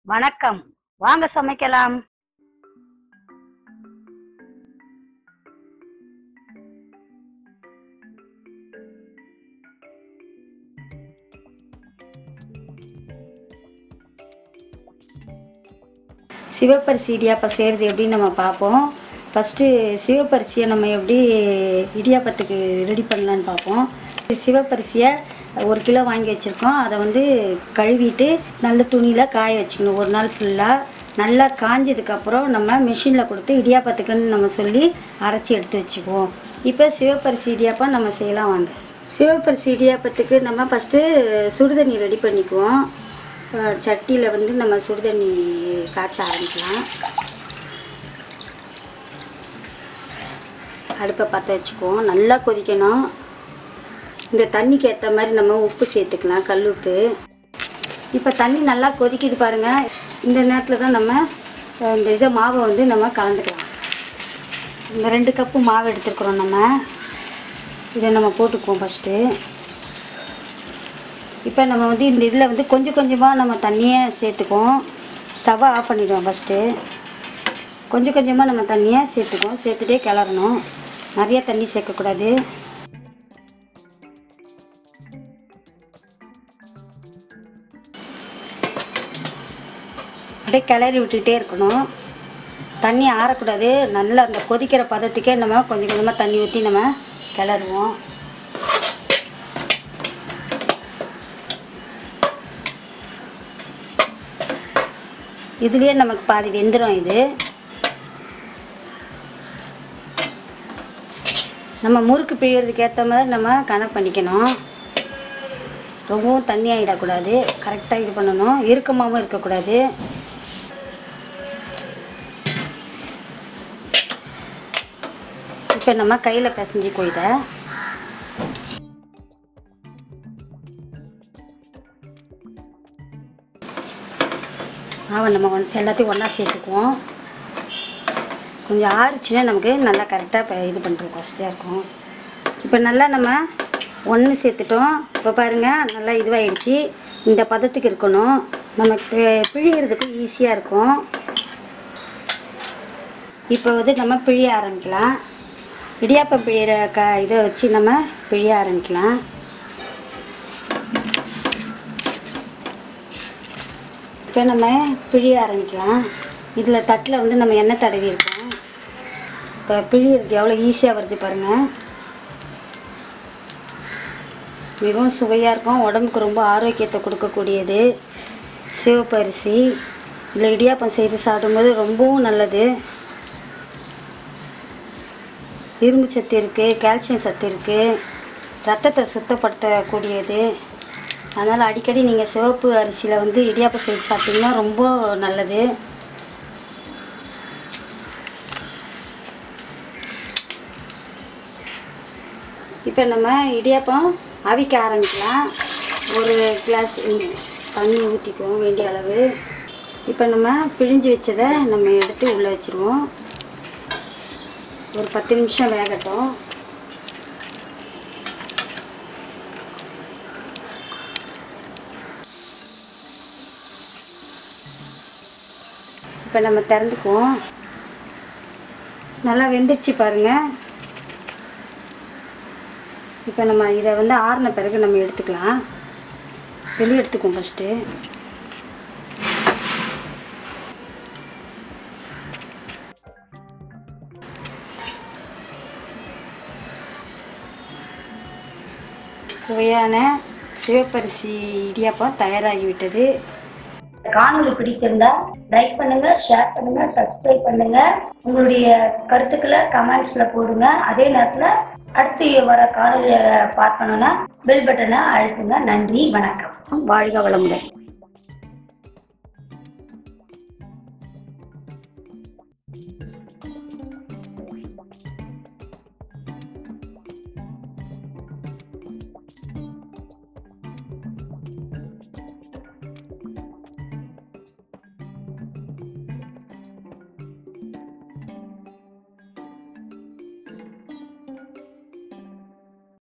வணக்கம் வாங்க சமைக்கலாம் சிவப்பரிசி இடியாப்பம் செய்கிறது எப்படின்னு நம்ம பார்ப்போம் ஃபஸ்ட்டு சிவப்பரிசியை நம்ம எப்படி இடியாப்பத்துக்கு ரெடி பண்ணலான்னு பார்ப்போம் சிவப்பரிசியை ஒரு கிலோ வாங்கி வச்சுருக்கோம் அதை வந்து கழுவிட்டு நல்ல துணியில் காய வச்சுக்கணும் ஒரு நாள் ஃபுல்லாக நல்லா காஞ்சதுக்கப்புறம் நம்ம மிஷினில் கொடுத்து இடியாப்பத்துக்குன்னு நம்ம சொல்லி அரைச்சி எடுத்து வச்சுக்குவோம் இப்போ சிவப்பரிசி இடியாப்பம் நம்ம செய்யலாம் வாங்க சிவப்பரிசி இடியாப்பத்துக்கு நம்ம ஃபஸ்ட்டு சுடுதண்ணி ரெடி பண்ணிக்குவோம் சட்டியில் வந்து நம்ம சுடுதண்ணி காய்ச்ச ஆரம்பிக்கலாம் அடுப்பை பற்ற வச்சுக்குவோம் நல்லா கொதிக்கணும் இந்த தண்ணிக்கு ஏற்ற மாதிரி நம்ம உப்பு சேர்த்துக்கலாம் கல் உப்பு இப்போ தண்ணி நல்லா கொதிக்குது பாருங்கள் இந்த நேரத்தில் தான் நம்ம அஹ், இந்த இதை மாவை வந்து நம்ம கலந்துக்கலாம் இந்த ரெண்டு கப்பு மாவு எடுத்துருக்குறோம் நம்ம இதை நம்ம போட்டுக்குவோம் ஃபஸ்ட்டு இப்போ நம்ம வந்து இந்த இதில் வந்து கொஞ்சம் கொஞ்சமாக நம்ம தண்ணியை சேர்த்துக்குவோம் ஸ்டவ்வை ஆஃப் பண்ணிடுவோம் ஃபஸ்ட்டு கொஞ்சம் கொஞ்சமாக நம்ம தண்ணியை சேர்த்துக்குவோம் சேர்த்துட்டே கிளறணும் நிறைய தண்ணி சேர்க்கக்கூடாது அப்படியே கிளறி விட்டுக்கிட்டே இருக்கணும் தண்ணி ஆறக்கூடாது நல்லா அந்த கொதிக்கிற பதத்துக்கே நம்ம கொஞ்சம் கொஞ்சமாக தண்ணி ஊற்றி நம்ம கிளறுவோம் இதுலேயே நமக்கு பாதி வெந்துடும் இது நம்ம முறுக்கு பிழியறதுக்கு ஏற்ற மாதிரி நம்ம கணக்கு பண்ணிக்கணும் ரொம்பவும் தண்ணி ஆகிடக்கூடாது கரெக்டாக இது பண்ணணும் இறுக்கமாகவும் இருக்கக்கூடாது இப்போ நம்ம கையில் பிசைஞ்சிக்கோ இதை மாவை நம்ம ஒன் எல்லாத்தையும் ஒன்றா சேர்த்துக்குவோம் கொஞ்சம் ஆறுச்சுன்னா நமக்கு நல்லா கரெக்டாக இது பண்ணுறதுக்கு வசதியாக இருக்கும் இப்போ நல்லா நம்ம ஒன்று சேர்த்துட்டோம் இப்போ பாருங்கள் நல்லா இதுவாகிடுச்சு இந்த பதத்துக்கு இருக்கணும் நமக்கு பிழியறதுக்கு ஈஸியாக இருக்கும் இப்போ வந்து நம்ம பிழிய ஆரம்பிக்கலாம் இடியாப்பம் பிழியிற க இதை வச்சு நம்ம பிழிய ஆரம்பிக்கலாம் இப்போ நம்ம பிழிய ஆரம்பிக்கலாம் இதில் தட்டில் வந்து நம்ம எண்ணெய் தடவி இருக்கோம் இப்போ பிழியறதுக்கு எவ்வளோ ஈஸியாக வருது பாருங்கள் மிகவும் சுவையாக இருக்கும் உடம்புக்கு ரொம்ப ஆரோக்கியத்தை கொடுக்கக்கூடியது சிவப்பு அரிசி இதில் இடியாப்பம் செய்து சாப்பிடும்போது ரொம்பவும் நல்லது இரும்பு சத்து இருக்குது கால்சியம் சத்து இருக்குது ரத்தத்தை சுத்தப்படுத்தக்கூடியது அதனால் அடிக்கடி நீங்கள் சிவப்பு அரிசியில் வந்து இடியாப்பம் செய்து சாப்பிட்டீங்கன்னா ரொம்ப நல்லது இப்போ நம்ம இடியாப்பம் அவிக்க ஆரம்பிக்கலாம் ஒரு கிளாஸ் தண்ணி ஊற்றிக்குவோம் வேண்டிய அளவு இப்போ நம்ம பிழிஞ்சு வச்சதை நம்ம எடுத்து உள்ளே வச்சுருவோம் ஒரு பத்து நிமிஷம் வேகட்டும் இப்போ நம்ம திறந்துக்குவோம் நல்லா வெந்துடுச்சு பாருங்கள் இப்போ நம்ம இதை வந்து ஆறின பிறகு நம்ம எடுத்துக்கலாம் வெளியே எடுத்துக்குவோம் ஃபஸ்ட்டு சுவையான சிவப்பரிசி இடியாப்பம் தயாராகிவிட்டது காணொளி பிடித்திருந்தா லைக் பண்ணுங்க ஷேர் பண்ணுங்க சப்ஸ்கிரைப் பண்ணுங்க உங்களுடைய கருத்துக்களை கமெண்ட்ஸ்ல போடுங்க அதே நேரத்துல அடுத்து வர காணொலியை பார்க்கணும்னா பெல் பட்டனை அழுத்துங்க நன்றி வணக்கம் வாழ்க வளமுடன்